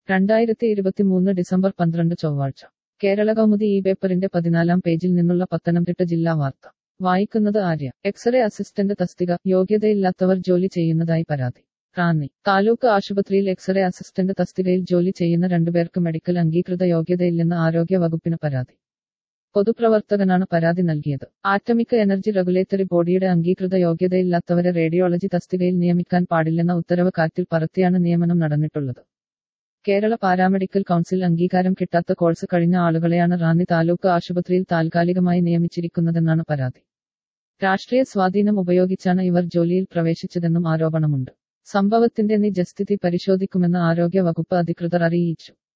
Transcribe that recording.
രണ്ടായിരത്തി ഇരുപത്തിമൂന്ന് ഡിസംബർ പന്ത്രണ്ട് ചൊവ്വാഴ്ച കേരള കൗമുദി ഈ പേപ്പറിന്റെ പതിനാലാം പേജിൽ നിന്നുള്ള പത്തനംതിട്ട ജില്ലാ വാർത്ത വായിക്കുന്നത് ആര്യ എക്സ്റേ അസിസ്റ്റന്റ് തസ്തിക യോഗ്യതയില്ലാത്തവർ ജോലി ചെയ്യുന്നതായി പരാതി റാന്നി താലൂക്ക് ആശുപത്രിയിൽ എക്സ്റേ അസിസ്റ്റന്റ് തസ്തികയിൽ ജോലി ചെയ്യുന്ന രണ്ടുപേർക്ക് മെഡിക്കൽ അംഗീകൃത യോഗ്യതയില്ലെന്ന് ആരോഗ്യ വകുപ്പിന് പരാതി പൊതുപ്രവർത്തകനാണ് പരാതി നൽകിയത് ആറ്റമിക് എനർജി റെഗുലേറ്ററി ബോഡിയുടെ അംഗീകൃത യോഗ്യതയില്ലാത്തവരെ റേഡിയോളജി തസ്തികയിൽ നിയമിക്കാൻ പാടില്ലെന്ന ഉത്തരവ് കാറ്റിൽ പറത്തിയാണ് നിയമനം നടന്നിട്ടുള്ളത് കേരള പാരാമെഡിക്കൽ കൗൺസിൽ അംഗീകാരം കിട്ടാത്ത കോഴ്സ് കഴിഞ്ഞ ആളുകളെയാണ് റാന്നി താലൂക്ക് ആശുപത്രിയിൽ താൽക്കാലികമായി നിയമിച്ചിരിക്കുന്നതെന്നാണ് പരാതി രാഷ്ട്രീയ സ്വാധീനം ഉപയോഗിച്ചാണ് ഇവർ ജോലിയിൽ പ്രവേശിച്ചതെന്നും ആരോപണമുണ്ട് സംഭവത്തിന്റെ നിജസ്ഥിതി പരിശോധിക്കുമെന്ന് ആരോഗ്യ വകുപ്പ് അധികൃതർ അറിയിച്ചു